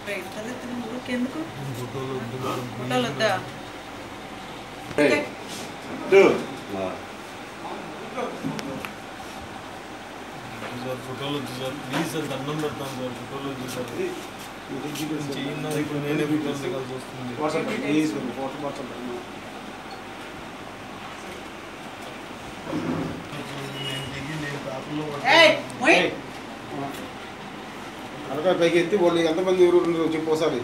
right తలెత్తిన ఊరికెందుకు ఫోటోలు వద్దు మేడం ఫోటోలు వద్దా సార్ ఫోటోలు వద్దు సార్ ప్లీజ్ సార్ దండం పెడతాం సార్ ఫోటోలు వద్దు సార్ చెయ్యిందా ఇప్పుడు నేనే ఫోటోలు దిగాల్సి వస్తుంది నేను దిగి నేను పేపర్లో ఏయ్ మొయ్ అనకాయ పైకి ఎత్తి వాళ్ళు ఎంతమంది ఎవరు ఉన్నారు చెప్పు ఒకసారి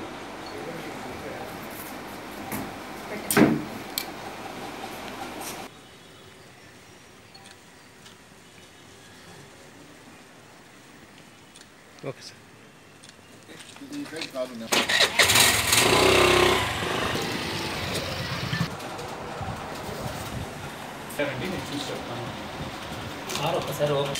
ఓకే సార్ సార్ ఒక్కసారి ఓకే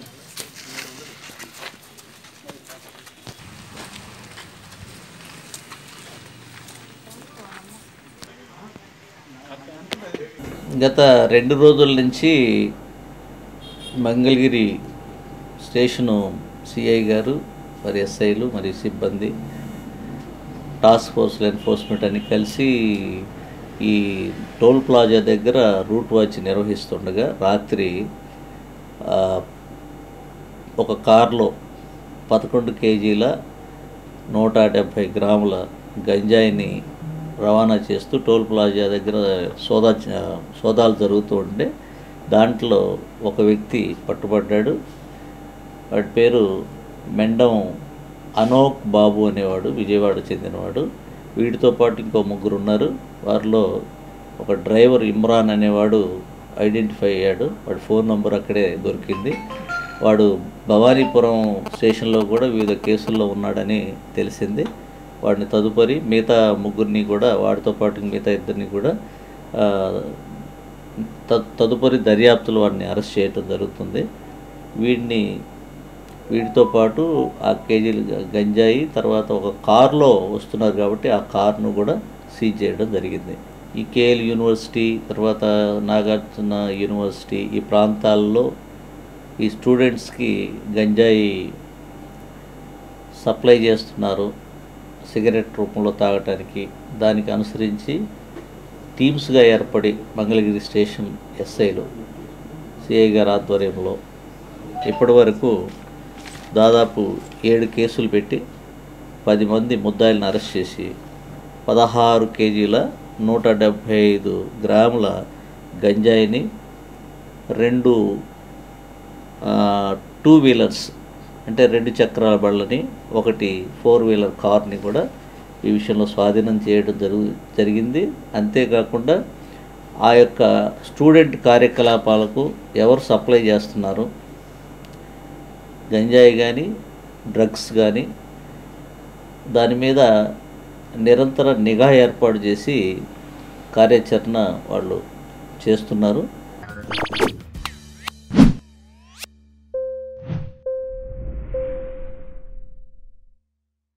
గత రెండు రోజుల నుంచి మంగళగిరి స్టేషను సిఐ గారు మరి ఎస్ఐలు మరియు సిబ్బంది టాస్క్ ఫోర్స్ ఎన్ఫోర్స్మెంట్ అని కలిసి ఈ టోల్ ప్లాజా దగ్గర రూట్ వాచ్ నిర్వహిస్తుండగా రాత్రి ఆ, ఒక కారులో పదకొండు కేజీల నూట డెబ్భై గ్రాముల గంజాయిని రవాణా చేస్తూ టోల్ ప్లాజా దగ్గర సోదా సోదాలు జరుగుతూ ఉంటే దాంట్లో ఒక వ్యక్తి పట్టుబడ్డాడు వాడి పేరు మెండం అనోక్ బాబు అనేవాడు విజయవాడ చెందినవాడు వీటితో పాటు ఇంకో ముగ్గురు ఉన్నారు వారిలో ఒక డ్రైవర్ ఇమ్రాన్ అనేవాడు ఐడెంటిఫై అయ్యాడు వాడి ఫోన్ నంబర్ అక్కడే దొరికింది వాడు భవానీపురం స్టేషన్లో కూడా వివిధ కేసుల్లో ఉన్నాడని తెలిసింది వాడిని తదుపరి మిగతా ముగ్గురిని కూడా వాడితో పాటు మిగతా ఇద్దరిని కూడా ఆ, త- తదుపరి దర్యాప్తులు వాడిని అరెస్ట్ చేయటం జరుగుతుంది వీడిని వీటితో పాటు ఆ కేజీలు గ- గంజాయి తర్వాత ఒక కారులో వస్తున్నారు కాబట్టి ఆ కార్ను కూడా సీజ్ చేయడం జరిగింది ఈ కేఎల్ యూనివర్సిటీ తర్వాత నాగార్జున యూనివర్సిటీ ఈ ప్రాంతాల్లో ఈ స్టూడెంట్స్కి గంజాయి సప్లై చేస్తున్నారు సిగరెట్ రూపంలో తాగటానికి దానికి అనుసరించి టీమ్స్గా ఏర్పడి మంగళగిరి స్టేషన్ ఎస్ఐలు సిఐ గారి ఆధ్వర్యంలో ఇప్పటి వరకు దాదాపు ఏడు కేసులు పెట్టి పది మంది ముద్దాయిలను అరెస్ట్ చేసి పదహారు కేజీల నూట డెబ్భై ఐదు గ్రాముల గంజాయిని రెండు ఆ, టూ వీలర్స్ అంటే రెండు చక్రాల బళ్ళని ఒకటి ఫోర్ వీలర్ కార్ని కూడా ఈ విషయంలో స్వాధీనం చేయడం జరుగు జరిగింది అంతేకాకుండా ఆ యొక్క స్టూడెంట్ కార్యకలాపాలకు ఎవరు సప్లై చేస్తున్నారు గంజాయి కానీ డ్రగ్స్ కానీ దాని మీద నిరంతర నిఘా ఏర్పాటు చేసి కార్యాచరణ వాళ్ళు చేస్తున్నారు